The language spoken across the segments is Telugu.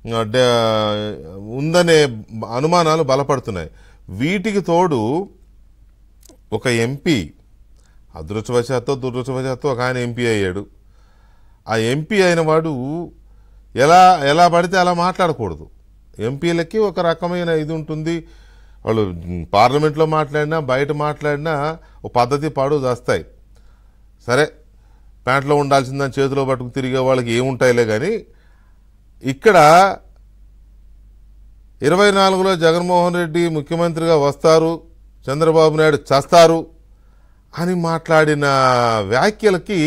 ఆ, డ- ఉందనే అనుమానాలు బలపడుతున్నాయి వీటికి తోడు ఒక ఎంపీ అదృష్టవశాత్తు దురదృష్టవశాత్తు ఒక ఆయన ఎంపీ అయ్యాడు ఆ ఎంపీ అయిన వాడు ఎలా ఎలా పడితే అలా మాట్లాడకూడదు ఎంపీలకి ఒక రకమైన ఇది ఉంటుంది వాళ్ళు మ్, పార్లమెంట్లో మాట్లాడినా బయట మాట్లాడినా ఒక పద్ధతి పాడు వస్తాయి సరే ప్యాంట్లో ఉండాల్సిందని చేతిలో పట్టుకు తిరిగే వాళ్ళకి ఏముంటాయిలే కానీ ఇక్కడ ఇరవై నాలుగులో జగన్మోహన్ రెడ్డి ముఖ్యమంత్రిగా వస్తారు చంద్రబాబు నాయుడు చస్తారు అని మాట్లాడిన వ్యాఖ్యలకి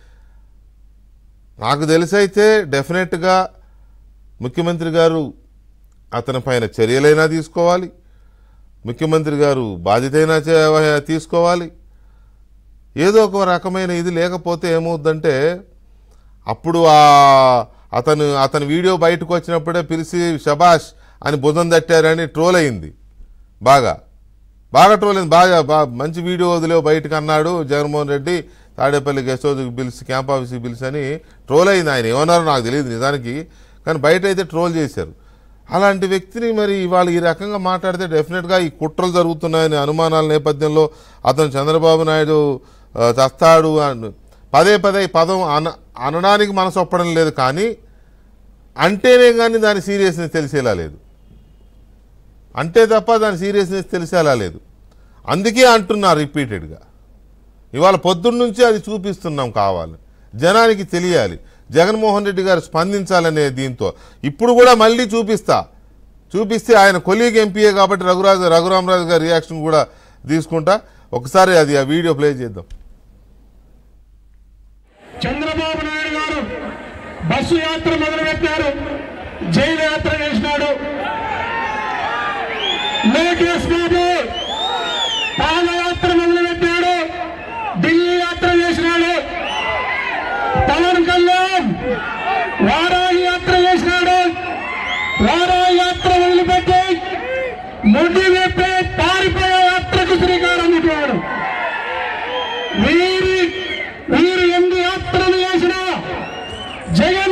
నాకు తెలిసైతే డెఫినెట్గా ముఖ్యమంత్రి గారు అతని పైన చర్యలైనా తీసుకోవాలి ముఖ్యమంత్రి గారు బాధ్యతైనా చే- తీసుకోవాలి ఏదో ఒక రకమైన ఇది లేకపోతే ఏమవుద్దంటే అప్పుడు ఆ అతను అతని వీడియో బయటకు వచ్చినప్పుడే పిలిచి షబాష్ అని భుజం తట్టారని ట్రోల్ అయింది బాగా బాగా ట్రోల్ అయింది బాగా బా- మంచి వీడియో వదిలేవు బయటకు అన్నాడు జగన్మోహన్ రెడ్డి తాడేపల్లి గెస్ట్ హౌస్కి పిలిచి క్యాంప్ ఆఫీస్కి పిలిచి అని ట్రోల్ అయింది ఆయన ఏమన్నారో నాకు తెలియదు నిజానికి కానీ బయట అయితే ట్రోల్ చేశారు అలాంటి వ్యక్తిని మరి ఇవాళ ఈ రకంగా మాట్లాడితే డెఫినెట్గా ఈ కుట్రలు జరుగుతున్నాయనే అనుమానాల నేపథ్యంలో అతను చంద్రబాబు నాయుడు ఆ, చస్తాడు అని పదే పదే ఈ పదం అన అనడానికి మనసు ఒప్పడం లేదు కానీ అంటేనే కానీ దాని సీరియస్నెస్ తెలిసేలా లేదు అంటే తప్ప దాని సీరియస్నెస్ తెలిసేలా లేదు అందుకే అంటున్నారు రిపీటెడ్గా ఇవాళ పొద్దున్న నుంచి అది చూపిస్తున్నాం కావాలి జనానికి తెలియాలి జగన్మోహన్ రెడ్డి గారు స్పందించాలనే దీంతో ఇప్పుడు కూడా మళ్ళీ చూపిస్తా చూపిస్తే ఆయన కొలీగ్ ఎంపీఏ కాబట్టి రఘురాజు రఘురామరాజు గారి రియాక్షన్ కూడా తీసుకుంటా ఒకసారి అది ఆ వీడియో ప్లే చేద్దాం చంద్రబాబు నాయుడు గారు బస్సు యాత్ర మొదలుపెట్టారు జైలు యాత్ర చేసినాడు లోకేష్ బాబు పాదయాత్ర మొదలుపెట్టాడు ఢిల్లీ యాత్ర చేసినాడు పవన్ కళ్యాణ్ వారాహి యాత్ర చేసినాడు వారాహి యాత్ర మొదలుపెట్టి ముడి వెప్పే పారిపోయే యాత్రకు శ్రీకారం చుట్టాడు వీరి వీరు ఎన్ని యాత్రలు చేసినా జగన్